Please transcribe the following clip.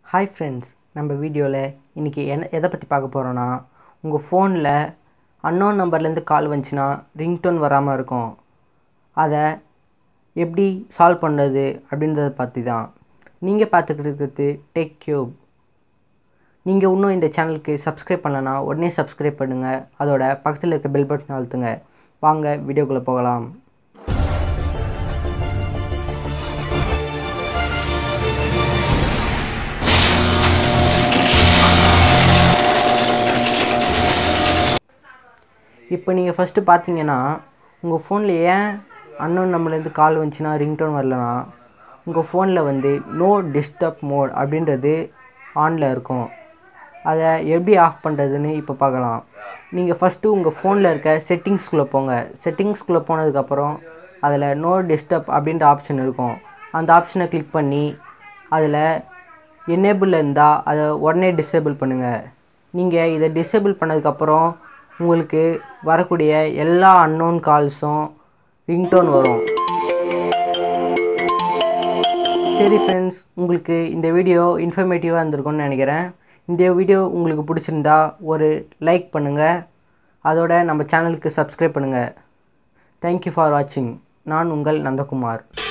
hi friends நம்ம வீடியோவில் இன்றைக்கி என்ன எதை பற்றி பார்க்க போகிறோன்னா உங்கள் ஃபோனில் அன்னோன் நம்பர்லேருந்து கால் வந்துச்சுன்னா ரிங்டோன் வராமல் இருக்கும் அதை எப்படி சால்வ் பண்ணுறது அப்படின்றத பற்றி தான் நீங்கள் பார்த்துக்கிட்டு இருக்கிறது டெக் கியூப் நீங்கள் இன்னும் இந்த சேனலுக்கு சப்ஸ்கிரைப் பண்ணலன்னா உடனே சப்ஸ்கிரைப் பண்ணுங்கள் அதோட பக்கத்தில் இருக்க பெல் பட்டன் அழுத்துங்க வாங்க வீடியோக்குள்ளே போகலாம் இப்போ நீங்கள் ஃபஸ்ட்டு பார்த்தீங்கன்னா உங்கள் ஃபோனில் ஏன் அன்னோன் நம்பர்லேருந்து கால் வந்துச்சுன்னா ரிங்டோன் வரலனா உங்கள் ஃபோனில் வந்து நோ டிஸ்டர்ப் மோட் அப்படின்றது ஆனில் இருக்கும் அதை எப்படி ஆஃப் பண்ணுறதுன்னு இப்போ பார்க்கலாம் நீங்கள் ஃபஸ்ட்டு உங்கள் ஃபோனில் இருக்க செட்டிங்ஸ்குள்ளே போங்க செட்டிங்ஸ்குள்ளே போனதுக்கப்புறம் அதில் நோ டிஸ்டர்ப் அப்படின்ற ஆப்ஷன் இருக்கும் அந்த ஆப்ஷனை கிளிக் பண்ணி அதில் என்னேபிள் இருந்தால் அதை உடனே டிசேபிள் பண்ணுங்கள் நீங்கள் இதை டிசேபிள் பண்ணதுக்கப்புறம் உங்களுக்கு வரக்கூடிய எல்லா அன்னோன் கால்ஸும் ரிங்டோன் வரும் சரி ஃப்ரெண்ட்ஸ் உங்களுக்கு இந்த வீடியோ இன்ஃபர்மேட்டிவாக இருந்திருக்கும்னு நினைக்கிறேன் இந்த வீடியோ உங்களுக்கு பிடிச்சிருந்தா ஒரு லைக் பண்ணுங்கள் அதோட நம்ம சேனலுக்கு சப்ஸ்கிரைப் பண்ணுங்கள் தேங்க்யூ ஃபார் வாட்சிங் நான் உங்கள் நந்தகுமார்